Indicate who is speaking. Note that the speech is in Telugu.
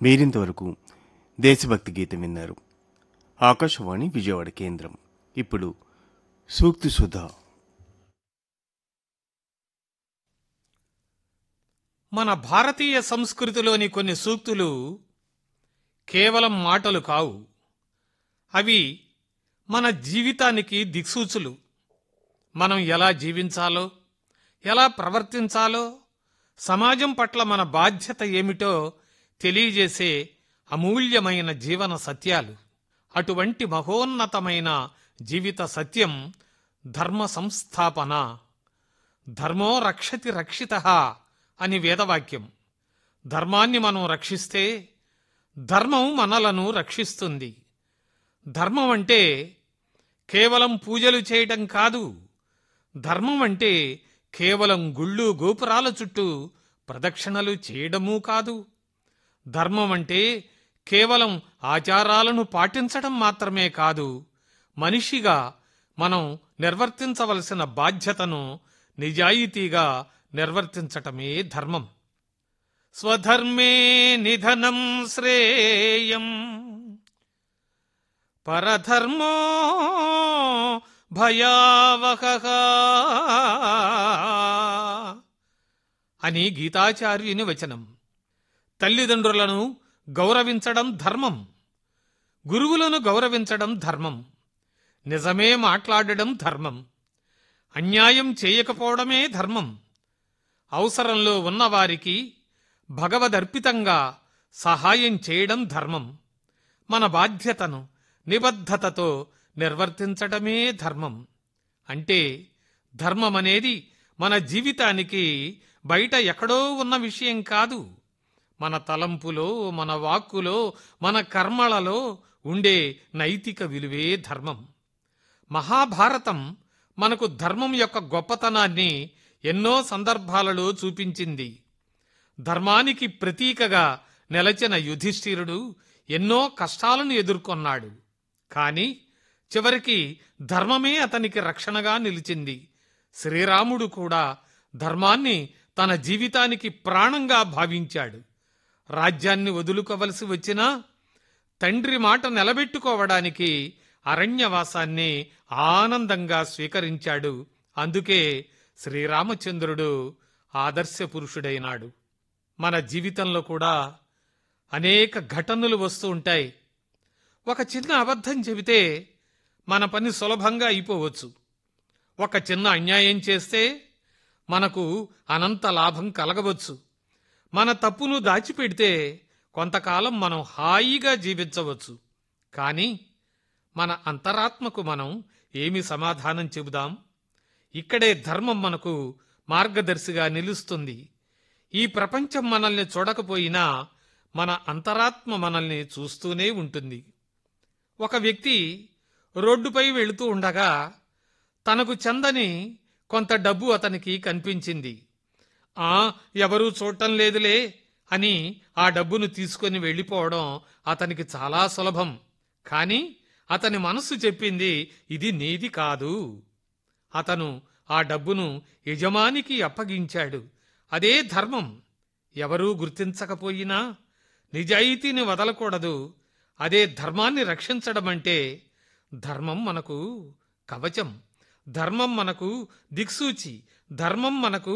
Speaker 1: మీరింతవరకు దేశభక్తి గీతం విన్నారు ఆకాశవాణి విజయవాడ కేంద్రం ఇప్పుడు సూక్తి సుధా
Speaker 2: మన భారతీయ సంస్కృతిలోని కొన్ని సూక్తులు కేవలం మాటలు కావు అవి మన జీవితానికి దిక్సూచులు మనం ఎలా జీవించాలో ఎలా ప్రవర్తించాలో సమాజం పట్ల మన బాధ్యత ఏమిటో తెలియజేసే అమూల్యమైన జీవన సత్యాలు అటువంటి మహోన్నతమైన జీవిత సత్యం ధర్మ సంస్థాపన ధర్మో రక్షతి రక్షిత అని వేదవాక్యం ధర్మాన్ని మనం రక్షిస్తే ధర్మం మనలను రక్షిస్తుంది ధర్మం అంటే కేవలం పూజలు చేయటం కాదు ధర్మం అంటే కేవలం గుళ్ళు గోపురాల చుట్టూ ప్రదక్షిణలు చేయడమూ కాదు ధర్మం అంటే కేవలం ఆచారాలను పాటించడం మాత్రమే కాదు మనిషిగా మనం నిర్వర్తించవలసిన బాధ్యతను నిజాయితీగా నిర్వర్తించటమే ధర్మం స్వధర్మే నిధనం శ్రేయం పరధర్మో భయావహ అని గీతాచార్యుని వచనం తల్లిదండ్రులను గౌరవించడం ధర్మం గురువులను గౌరవించడం ధర్మం నిజమే మాట్లాడడం ధర్మం అన్యాయం చేయకపోవడమే ధర్మం అవసరంలో ఉన్నవారికి భగవదర్పితంగా సహాయం చేయడం ధర్మం మన బాధ్యతను నిబద్ధతతో నిర్వర్తించటమే ధర్మం అంటే ధర్మం అనేది మన జీవితానికి బయట ఎక్కడో ఉన్న విషయం కాదు మన తలంపులో మన వాక్కులో మన కర్మలలో ఉండే నైతిక విలువే ధర్మం మహాభారతం మనకు ధర్మం యొక్క గొప్పతనాన్ని ఎన్నో సందర్భాలలో చూపించింది ధర్మానికి ప్రతీకగా నిలచిన యుధిష్ఠిరుడు ఎన్నో కష్టాలను ఎదుర్కొన్నాడు కాని చివరికి ధర్మమే అతనికి రక్షణగా నిలిచింది శ్రీరాముడు కూడా ధర్మాన్ని తన జీవితానికి ప్రాణంగా భావించాడు రాజ్యాన్ని వదులుకోవలసి వచ్చినా తండ్రి మాట నిలబెట్టుకోవడానికి అరణ్యవాసాన్ని ఆనందంగా స్వీకరించాడు అందుకే శ్రీరామచంద్రుడు ఆదర్శ పురుషుడైనాడు మన జీవితంలో కూడా అనేక ఘటనలు వస్తూ ఉంటాయి ఒక చిన్న అబద్ధం చెబితే మన పని సులభంగా అయిపోవచ్చు ఒక చిన్న అన్యాయం చేస్తే మనకు అనంత లాభం కలగవచ్చు మన తప్పును దాచిపెడితే కొంతకాలం మనం హాయిగా జీవించవచ్చు కానీ మన అంతరాత్మకు మనం ఏమి సమాధానం చెబుదాం ఇక్కడే ధర్మం మనకు మార్గదర్శిగా నిలుస్తుంది ఈ ప్రపంచం మనల్ని చూడకపోయినా మన అంతరాత్మ మనల్ని చూస్తూనే ఉంటుంది ఒక వ్యక్తి రోడ్డుపై వెళుతూ ఉండగా తనకు చెందని కొంత డబ్బు అతనికి కనిపించింది ఆ ఎవరూ చూడటం లేదులే అని ఆ డబ్బును తీసుకొని వెళ్ళిపోవడం అతనికి చాలా సులభం కాని అతని మనస్సు చెప్పింది ఇది నీది కాదు అతను ఆ డబ్బును యజమానికి అప్పగించాడు అదే ధర్మం ఎవరూ గుర్తించకపోయినా నిజాయితీని వదలకూడదు అదే ధర్మాన్ని రక్షించడం అంటే ధర్మం మనకు కవచం ధర్మం మనకు దిక్సూచి ధర్మం మనకు